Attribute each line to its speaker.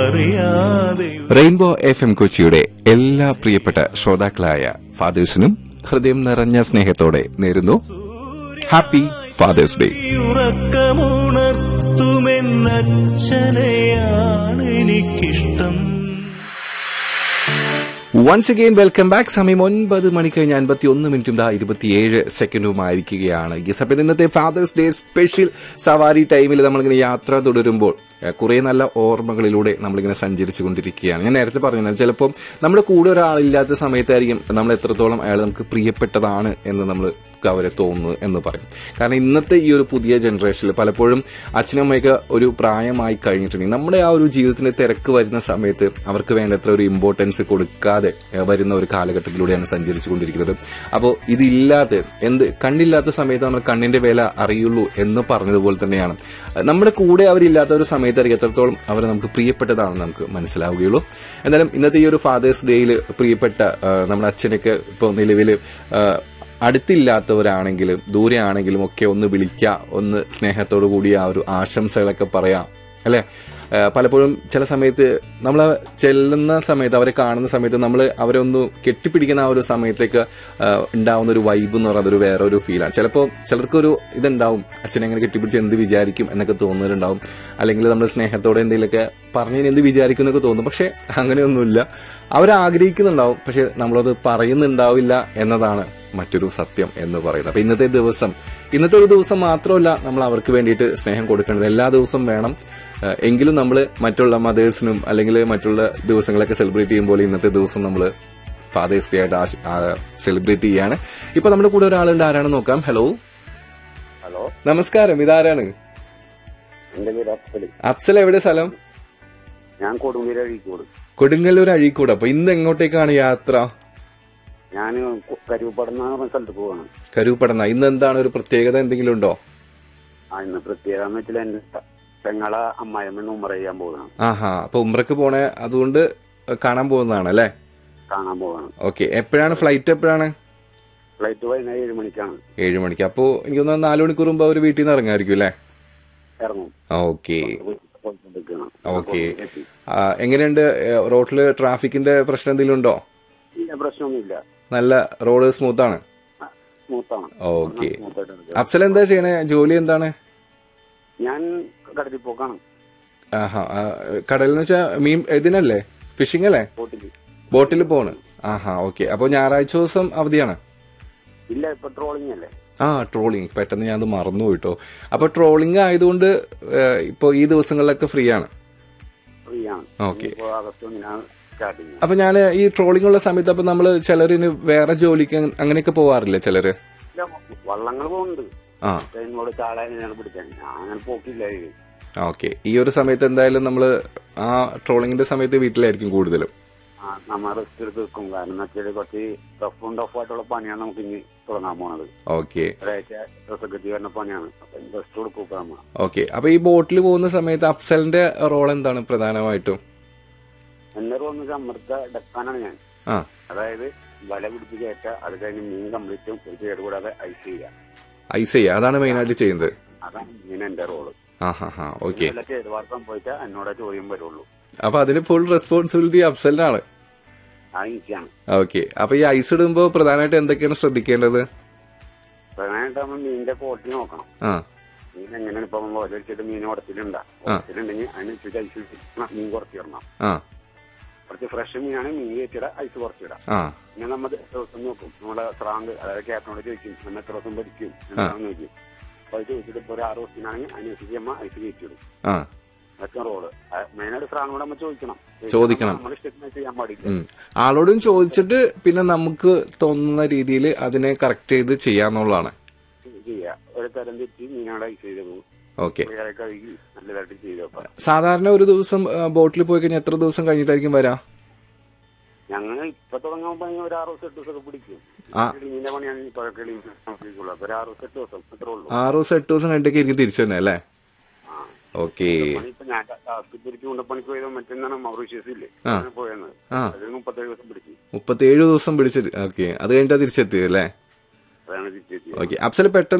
Speaker 1: അറിയാതെ
Speaker 2: rainbow F M കൊച്ചിയുടെ എല്ലാ പ്രിയപ്പെട്ട ശ്രോതാക്കളായ ഫാദേഴ്സിനും ഹൃദയം നിറഞ്ഞ സ്നേഹത്തോടെ നേരുന്നു ഹാപ്പി ഫാദേഴ്സ് ഡേ
Speaker 1: ഉറക്കമുണർത്തുമെന്നച്ഛനെയാണ് എനിക്കിഷ്ടം
Speaker 2: വൺസ് അഗെയിൻ വെൽക്കം ബാക്ക് സമയം ഒൻപത് മണി കഴിഞ്ഞ് അൻപത്തി ഒന്ന് മിനിറ്റും ദാ ഇരുപത്തിയേഴ് സെക്കൻഡുമായിരിക്കുകയാണ് ഈ സമയത്ത് ഇന്നത്തെ ഫാദേഴ്സ് ഡേ സ്പെഷ്യൽ സവാരി ടൈമിൽ നമ്മളിങ്ങനെ യാത്ര തുടരുമ്പോൾ ഏഹ്, കുറേ നല്ല ഓർമ്മകളിലൂടെ നമ്മളിങ്ങനെ സഞ്ചരിച്ചു കൊണ്ടിരിക്കുകയാണ് ഞാൻ നേരത്തെ പറഞ്ഞത് ചിലപ്പോൾ നമ്മുടെ കൂടെ ഒരാളില്ലാത്ത സമയത്തായിരിക്കും നമ്മൾ എത്രത്തോളം അയാൾ നമുക്ക് പ്രിയപ്പെട്ടതാണ് എന്ന് നമ്മൾ അവരെ തോന്നുന്നു എന്ന് പറയും കാരണം ഇന്നത്തെ ഈ ഒരു പുതിയ ജനറേഷനിൽ പലപ്പോഴും അച്ഛനും അമ്മയൊക്കെ ഒരു പ്രായമായി കഴിഞ്ഞിട്ടുണ്ടെങ്കിൽ നമ്മുടെ ആ ഒരു ജീവിതത്തിന്റെ തിരക്ക് വരുന്ന സമയത്ത് അവർക്ക് വേണ്ടത്ര ഒരു ഇമ്പോർട്ടൻസ് കൊടുക്കാതെ ഏഹ്, വരുന്ന ഒരു കാലഘട്ടത്തിലൂടെയാണ് സഞ്ചരിച്ചു കൊണ്ടിരിക്കുന്നത് അപ്പോൾ ഇതില്ലാതെ എന്ത് കണ്ണില്ലാത്ത സമയത്ത് നമ്മൾ കണ്ണിന്റെ വില അറിയുള്ളൂ എന്ന് പറഞ്ഞതുപോലെ തന്നെയാണ് നമ്മുടെ കൂടെ അവരില്ലാത്ത ഒരു സമയത്തായിരിക്കും എത്രത്തോളം അവർ നമുക്ക് പ്രിയപ്പെട്ടതാണെന്ന് നമുക്ക് മനസ്സിലാവുകയുള്ളൂ എന്തായാലും ഇന്നത്തെ ഈ ഒരു ഫാദേഴ്സ് ഡേയിൽ പ്രിയപ്പെട്ട ആ, നമ്മുടെ അച്ഛനൊക്കെ ഇപ്പോൾ നിലവിൽ അടുത്തില്ലാത്തവരാണെങ്കിലും ദൂരെ ആണെങ്കിലും ഒക്കെ ഒന്ന് വിളിക്കുക ഒന്ന് സ്നേഹത്തോടു കൂടി ആ ഒരു ആശംസകളൊക്കെ പറയാം അല്ലെ പലപ്പോഴും ചില സമയത്ത് നമ്മൾ ചെല്ലുന്ന സമയത്ത് അവരെ കാണുന്ന സമയത്ത് നമ്മൾ അവരെ ഒന്ന് കെട്ടിപ്പിടിക്കുന്ന ആ ഒരു സമയത്തേക്ക് ആ, ഉണ്ടാവുന്ന ഒരു വൈബ് എന്ന് പറയുന്നത് ഒരു വേറെ ഒരു ഫീലാണ് ചിലപ്പോൾ ചിലർക്കൊരു ഇതുണ്ടാവും അച്ഛനെ എങ്ങനെ കെട്ടിപ്പിടിച്ച് എന്ത് വിചാരിക്കും എന്നൊക്കെ തോന്നുന്നുണ്ടാവും അല്ലെങ്കിൽ നമ്മൾ സ്നേഹത്തോടെ എന്തെങ്കിലുമൊക്കെ പറഞ്ഞു എന്ത് വിചാരിക്കും എന്നൊക്കെ തോന്നും പക്ഷെ അങ്ങനെയൊന്നുമില്ല അവരാഗ്രഹിക്കുന്നുണ്ടാവും പക്ഷെ നമ്മളത് പറയുന്നുണ്ടാവില്ല എന്നതാണ് മറ്റൊരു സത്യം എന്ന് പറയുന്നത് അപ്പൊ ഇന്നത്തെ ദിവസം ഇന്നത്തെ ഒരു ദിവസം മാത്രമല്ല നമ്മൾ അവർക്ക് വേണ്ടിയിട്ട് സ്നേഹം കൊടുക്കേണ്ടത് എല്ലാ ദിവസവും വേണം ഏഹ് എങ്കിലും നമ്മൾ മറ്റുള്ള മദേഴ്സിനും അല്ലെങ്കിൽ മറ്റുള്ള ദിവസങ്ങളൊക്കെ സെലിബ്രേറ്റ് ചെയ്യുമ്പോൾ ഇന്നത്തെ ദിവസം നമ്മൾ ഫാദേഴ്സ് ഡേ ആയിട്ട് സെലിബ്രേറ്റ് ചെയ്യാണ് ഇപ്പൊ നമ്മുടെ കൂടെ ഒരാളുണ്ട് ആരാണെന്ന് നോക്കാം ഹലോ
Speaker 3: ഹലോ
Speaker 2: നമസ്കാരം ഇതാരാണ്
Speaker 3: എന്റെ പേര് അഫ്സല്
Speaker 2: അഫ്സൽ എവിടെ സ്ഥലം
Speaker 3: ഞാൻ കൊടുങ്ങൂര് അഴീക്കോട്
Speaker 2: കൊടുങ്ങല്ലൂർ അഴീക്കോട് അപ്പൊ ഇന്ന് എങ്ങോട്ടേക്കാണ് യാത്ര
Speaker 3: ഞാൻ കരുവപ്പടന്ന പറഞ്ഞ സ്ഥലത്ത് പോവാണ്
Speaker 2: കരൂപ്പടന്ന ഇന്ന് എന്താണ് ഒരു പ്രത്യേകത എന്തെങ്കിലും ഉണ്ടോ
Speaker 3: ആ ഇന്ന് പ്രത്യേകത എന്ന് വെച്ചാൽ എന്റെ പെങ്ങളെ അമ്മായിയമ്മ ഉമ്മറ ചെയ്യാൻ പോവുകയാണ്
Speaker 2: ആഹാ അപ്പൊ ഉമ്രക്ക് പോണേ അതുകൊണ്ട് കാണാൻ പോകുന്നതാണ് അല്ലേ
Speaker 3: കാണാൻ പോവാണ്
Speaker 2: ഓക്കെ എപ്പോഴാണ് ഫ്ലൈറ്റ് എപ്പോഴാണ്
Speaker 3: ഫ്ലൈറ്റ് വൈകുന്നേരം ഏഴ് മണിക്കാണ്
Speaker 2: ഏഴ് മണിക്ക് അപ്പോ എനിക്ക് തോന്നുന്നു നാലു മണിക്കൂർ മുമ്പ് അവർ വീട്ടിൽ നിന്ന് ഇറങ്ങായിരിക്കും അല്ലേ
Speaker 3: ഇറങ്ങും
Speaker 2: ഓക്കെ
Speaker 3: പോയിക്കൊണ്ടിരിക്കുകയാണ്.
Speaker 2: ഓക്കെ
Speaker 3: എത്തി.
Speaker 2: എങ്ങനെയുണ്ട് ഏഹ്, റോഡില് ട്രാഫിക്കിന്റെ പ്രശ്നം എന്തെങ്കിലും uണ്ടോ
Speaker 3: ഇല്ല പ്രശ്നമൊന്നുമില്ല
Speaker 2: നല്ല റോഡ് സ്മൂത്ത് ആണ്
Speaker 3: ആ, സ്മൂത്താണ്
Speaker 2: ഓക്കെ
Speaker 3: സ്മൂത്തായിട്ട് എടുക്കുക.
Speaker 2: അഫ്സൽ എന്താ ചെയ്യണേ ജോലി എന്താണ്
Speaker 3: ഞാൻ കടലിൽ പോക്കാണ്
Speaker 2: ആഹാ ആ, കടലിൽ എന്ന് വെച്ചാൽ മീൻ ഇതിനല്ലേ ഫിഷിംഗ് അല്ലേ
Speaker 3: ബോട്ടിൽ
Speaker 2: ബോട്ടിൽ പോണ് ആഹാ ഓക്കെ അപ്പൊ ഞായറാഴ്ച ദിവസം അവധിയാണ്
Speaker 3: ഇല്ല ഇപ്പൊ ട്രോളിംഗ് അല്ലേ
Speaker 2: ആ ട്രോളിങ് പെട്ടെന്ന് ഞാൻ അത് മറന്നു പോയിട്ടോ അപ്പൊ ട്രോളിങ് ആയതുകൊണ്ട് ഏഹ്, ഇപ്പൊ ഈ ദിവസങ്ങളിലൊക്കെ ഫ്രീ ആണ്
Speaker 3: ഫ്രീ ആണ്
Speaker 2: ഓക്കെ.
Speaker 3: ഇപ്പൊ ആഗസ്റ്റ് ഒന്നിനാണ് സ്റ്റാർട്ടിങ്
Speaker 2: അപ്പൊ ഞാൻ ഈ ട്രോളിംഗ് ഉള്ള സമയത്ത് അപ്പൊ നമ്മള് ചിലരിന് വേറെ ജോലിക്ക് അങ്ങനെയൊക്കെ പോവാറില്ലേ ചിലര്
Speaker 3: വള്ളങ്ങൾ പോകുന്നുണ്ട്
Speaker 2: ആ
Speaker 3: എന്നോട് ചാടാനാണ് പിടിക്കാൻ ഞാൻ അങ്ങനെ പോക്കില്ല ഇത്.
Speaker 2: ഓക്കെ ഈ ഒരു സമയത്ത് എന്തായാലും നമ്മള് ആ ട്രോളിങ്ങിന്റെ സമയത്ത് വീട്ടിലായിരിക്കും കൂടുതലും
Speaker 3: ആ നമ്മ റിസ്ക് എടുത്ത് വെക്കും കാരണം എന്ന് വെച്ചാൽ കുറച്ച് ടഫും ടഫായിട്ടുള്ള പണിയാണ് നമുക്ക് ഇനി തുടങ്ങാൻ പോണത്
Speaker 2: ഓക്കെ
Speaker 3: ഒരാഴ്ച ഡ്രസ്സൊക്കെ വരുന്ന പണിയാണ് അപ്പൊ റെസ്റ്റ് കൊടുക്കും നമ്മ
Speaker 2: ഓക്കെ അപ്പൊ ഈ ബോട്ടിൽ പോകുന്ന സമയത്ത് അഫ്സലിന്റെ റോൾ എന്താണ് പ്രധാനമായിട്ടും
Speaker 3: എന്നൊരു വന്ന് അമൃത ഡക്കാനാണ് ഞാൻ
Speaker 2: ആ
Speaker 3: അതായത് വല പിടിച്ച് കയറ്റ അത് കഴിഞ്ഞ് മീൻ കംപ്ലീറ്റും ഒരു കേട് കൂടാതെ ഐസ് ചെയ്യുക
Speaker 2: ഐസ് ചെയ്യുക അതാണ് മെയിൻ ആയിട്ട് ചെയ്യുന്നത്
Speaker 3: അതാണ് മീൻ എന്റെ റോള്
Speaker 2: ആ ഹാ ഹാ ഓക്കെ
Speaker 3: വല്ല കേടുപാട് സംഭവിച്ചാൽ എന്നോട് ചോദ്യം വരുള്ളൂ
Speaker 2: അപ്പൊ അതിന് ഫുൾ റെസ്പോൺസിബിലിറ്റി അഫ്സലിനാണ്
Speaker 3: ആ ഈസിയാണ്
Speaker 2: ഓക്കെ അപ്പൊ ഈ ഐസ് ഇടുമ്പോ പ്രധാനമായിട്ട് എന്തൊക്കെയാണ് ശ്രദ്ധിക്കേണ്ടത്
Speaker 3: പ്രധാനമായിട്ട് നമ്മൾ മീനിന്റെ ക്വാളിറ്റി നോക്കണം
Speaker 2: ആ
Speaker 3: മീൻ എങ്ങനെയാണ് ഇപ്പൊ നമ്മൾ വെച്ചിട്ട് മീൻ ഉടച്ചിലുണ്ടാ ഉടച്ചിലുണ്ടെങ്കിൽ അതിനനുസരിച്ച് ഐസ് ഇടണം. മീൻ കുറച്ചിടണം
Speaker 2: ആ
Speaker 3: കുറച്ച് ഫ്രഷ് മീനാണ് മീൻ കയറ്റിട ഐസ് കുറച്ചിടാം
Speaker 2: ആ
Speaker 3: പിന്നെ നമ്മൾ ദിവസം നോക്കും നമ്മളെ സ്രാങ്ക് അതായത് ക്യാപ്റ്റനോട് ചോദിക്കും നമ്മൾ എത്ര ദിവസം പഠിക്കും എന്താണെന്ന് ചോദിക്കും അപ്പൊ അത് ചോദിച്ചിട്ട് ഇപ്പൊ ഒരു ആറ് ദിവസത്തിനാണെങ്കിൽ അതിനനുസരിച്ച് നമ്മ ഐസ് കയറ്റിടും
Speaker 2: ആ
Speaker 3: അതൊക്കെ റോള് മെയിനായിട്ട് സ്രാങ്ങിനോട് നമ്മൾ ചോദിക്കണം
Speaker 2: ചോദിക്കണം.
Speaker 3: നമ്മൾ ഇഷ്ടത്തിന് ചെയ്യാൻ പാടില്ല
Speaker 2: ഉം. ആളോടും ചോദിച്ചിട്ട് പിന്നെ നമുക്ക് തോന്നുന്ന രീതിയിൽ അതിനെ കറക്റ്റ് ചെയ്ത് ചെയ്യാന്നുള്ളതാണ്
Speaker 3: ചെയ്യാ ഒരു തരം തെറ്റി മീനോട് ഐസ് ചെയ്ത് പോകും
Speaker 2: ഓക്കെ
Speaker 3: വേറെ കഴുകി നല്ലതായിട്ട് ചെയ്തപ്പോ
Speaker 2: സാധാരണ ഒരു ദിവസം ബോട്ടിൽ പോയി കഴിഞ്ഞാൽ എത്ര ദിവസം കഴിഞ്ഞിട്ടായിരിക്കും വരാം
Speaker 3: ഞങ്ങൾ ഇപ്പൊ തുടങ്ങാൻ പണി ഒരു ആറ് ദിവസം എട്ട് ദിവസമൊക്കെ പിടിക്കും
Speaker 2: ആ.
Speaker 3: ക്ലീനിന്റെ പണിയാണ് ഇപ്പൊ ക്ലീൻ നോക്കിക്കുള്ളൂ അപ്പൊ ഒരു ആറ് ദിവസം എട്ട് ദിവസം അത്രേ ഉള്ളൂ
Speaker 2: ആറ് ദിവസം എട്ട് ദിവസം കഴിഞ്ഞിട്ടൊക്കെ ആയിരിക്കും തിരിച്ചു തന്നെ അല്ലേ
Speaker 3: ആ
Speaker 2: ഓക്കെ
Speaker 3: പണി ഇപ്പൊ ഞാൻ ആസ്പത്രിക്ക് കൊണ്ടപ്പണിക്ക് പോയത് മറ്റന്നാണ് മൗറീഷ്യസ് ഇല്ലേ
Speaker 2: ആ.
Speaker 3: അങ്ങനെ പോയത്
Speaker 2: ആ.
Speaker 3: അതിൽ മുപ്പത്തേഴ് ദിവസം പിടിച്ചു
Speaker 2: മുപ്പത്തിയേഴ് ദിവസം പിടിച്ചിട്ട് ഓക്കെ അത് കഴിഞ്ഞിട്ടാ തിരിച്ചെത്തിയത് അല്ലേ
Speaker 3: അതാണ് തിരിച്ചെത്തിയത്
Speaker 2: ഓക്കെ അപ്സൽ പെട്ടെന്ന്